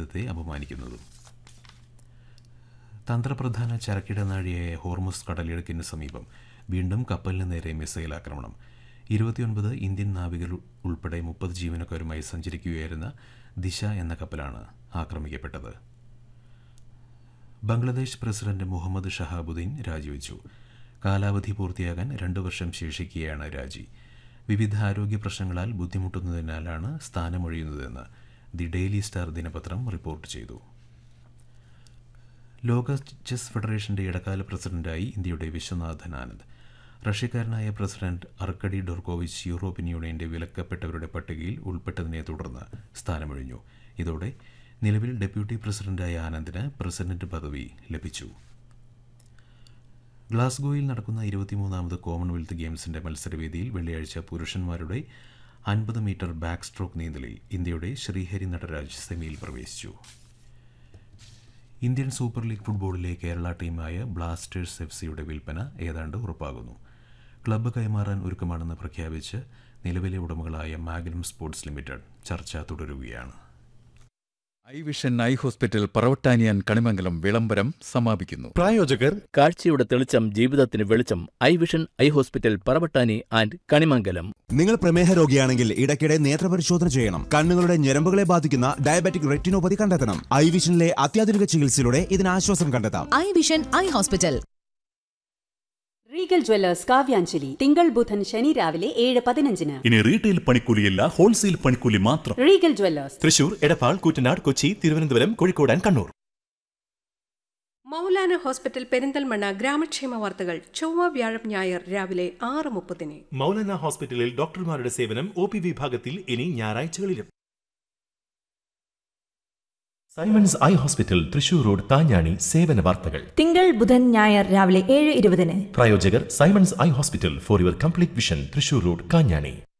ഭാരതത്തെ അപമാനിക്കുന്നതും തന്ത്രപ്രധാന ചരക്കിടനാഴിയായ ഹോർമുസ് കടലിടുക്കിന് സമീപം വീണ്ടും കപ്പലിന് നേരെ മിസൈൽ ആക്രമണം ഇരുപത്തിയൊൻപത് ഇന്ത്യൻ നാവികർ ഉൾപ്പെടെ മുപ്പത് ജീവനക്കാരുമായി സഞ്ചരിക്കുകയായിരുന്ന ദിശ എന്ന കപ്പലാണ് ആക്രമിക്കപ്പെട്ടത് ബംഗ്ലാദേശ് പ്രസിഡന്റ് മുഹമ്മദ് ഷഹാബുദ്ദീൻ രാജിവെച്ചു കാലാവധി പൂർത്തിയാകാൻ രണ്ടു വർഷം ശേഷിക്കുകയാണ് രാജി വിവിധ ആരോഗ്യ പ്രശ്നങ്ങളാൽ ബുദ്ധിമുട്ടുന്നതിനാലാണ് സ്ഥാനമൊഴിയുന്നതെന്ന് ദി ഡെയിലി സ്റ്റാർ ദിനപത്രം റിപ്പോർട്ട് ചെയ്തു ലോക ചെസ് ഫെഡറേഷന്റെ ഇടക്കാല പ്രസിഡന്റായി ഇന്ത്യയുടെ വിശ്വനാഥൻ ആനന്ദ് റഷ്യക്കാരനായ പ്രസിഡന്റ് അർക്കഡി ഡോർക്കോവിച്ച് യൂറോപ്യൻ യൂണിയന്റെ വിലക്കപ്പെട്ടവരുടെ പട്ടികയിൽ ഉൾപ്പെട്ടതിനെ തുടർന്ന് സ്ഥാനമൊഴിഞ്ഞു ഇതോടെ നിലവിൽ ഡെപ്യൂട്ടി പ്രസിഡന്റായ ആനന്ദിന് പ്രസിഡന്റ് പദവി ലഭിച്ചു ഗ്ലാസ്ഗോയിൽ നടക്കുന്ന ഇരുപത്തിമൂന്നാമത് കോമൺവെൽത്ത് ഗെയിംസിന്റെ മത്സരവേദിയിൽ വെള്ളിയാഴ്ച പുരുഷന്മാരുടെ അൻപത് മീറ്റർ ബാക്ക് സ്ട്രോക്ക് നീന്തലിൽ ഇന്ത്യയുടെ ശ്രീഹരി നടരാജ് സെമിയിൽ പ്രവേശിച്ചു ഇന്ത്യൻ സൂപ്പർ ലീഗ് ഫുട്ബോളിലെ കേരള ടീമായ ബ്ലാസ്റ്റേഴ്സ് എഫ് സിയുടെ വിൽപ്പന ഏതാണ്ട് ഉറപ്പാകുന്നു ക്ലബ്ബ് കൈമാറാൻ ഒരുക്കമാണെന്ന് പ്രഖ്യാപിച്ച് നിലവിലെ ഉടമകളായ മാഗ്നം സ്പോർട്സ് ലിമിറ്റഡ് ചർച്ച തുടരുകയാണ് ഐ വിഷൻ ഐ ഹോസ്പിറ്റൽ പറവട്ടാനിയാൻ കണിമംഗലം വിളംബരം സമാപിക്കുന്നു പ്രായോജകർ കാഴ്ചയുടെ തെളിച്ചം ജീവിതത്തിന് വെളിച്ചം eye vision eye hospital Paravattani and Kanimangalam നിങ്ങൾ പ്രമേഹ രോഗിയാണെങ്കിൽ ഇടയ്ക്കിടെ നേത്രപരിശോധന ചെയ്യണം കണ്ണുകളുടെ ഞരമ്പുകളെ ബാധിക്കുന്ന ഡയബറ്റിക് റെറ്റിനോപ്പതി കണ്ടെത്തണം ഐ വിഷനിലെ അത്യാധുനിക ചികിത്സയിലൂടെ ഇതിന് ആശ്വാസം കണ്ടെത്താം eye vision eye hospital Regal jewellers Kavyanjali തിങ്കൾ ബുധൻ ശനി രാവിലെ ഏഴ് പതിനഞ്ചിന് ഇനി റീറ്റെയിൽ പണിക്കൂലിയല്ല ഹോൾസെയിൽ പണിക്കൂലി മാത്രം Regal jewellers Thrissur Edappal Koottanad Kochi Thiruvananthapuram Kozhikode and Kannur Maulana hospital Perinthalmanna ഗ്രാമക്ഷേമ വാർത്തകൾ ചൊവ്വ വ്യാഴം ഞായർ രാവിലെ ആറ് മുപ്പതിന് മൗലാന ഹോസ്പിറ്റലിൽ ഡോക്ടർമാരുടെ സേവനം ഒ പി വിഭാഗത്തിൽ ഇനി ഞായറാഴ്ചകളിലും Simon's eye hospital Thrissur road താഞ്ഞാണി സേവന വാർത്തകൾ തിങ്കൾ ബുധൻ ഞായർ രാവിലെ ഏഴ് ഇരുപതിന് പ്രായോജകർ Simon's eye hospital for your complete vision Thrissur road Kanjani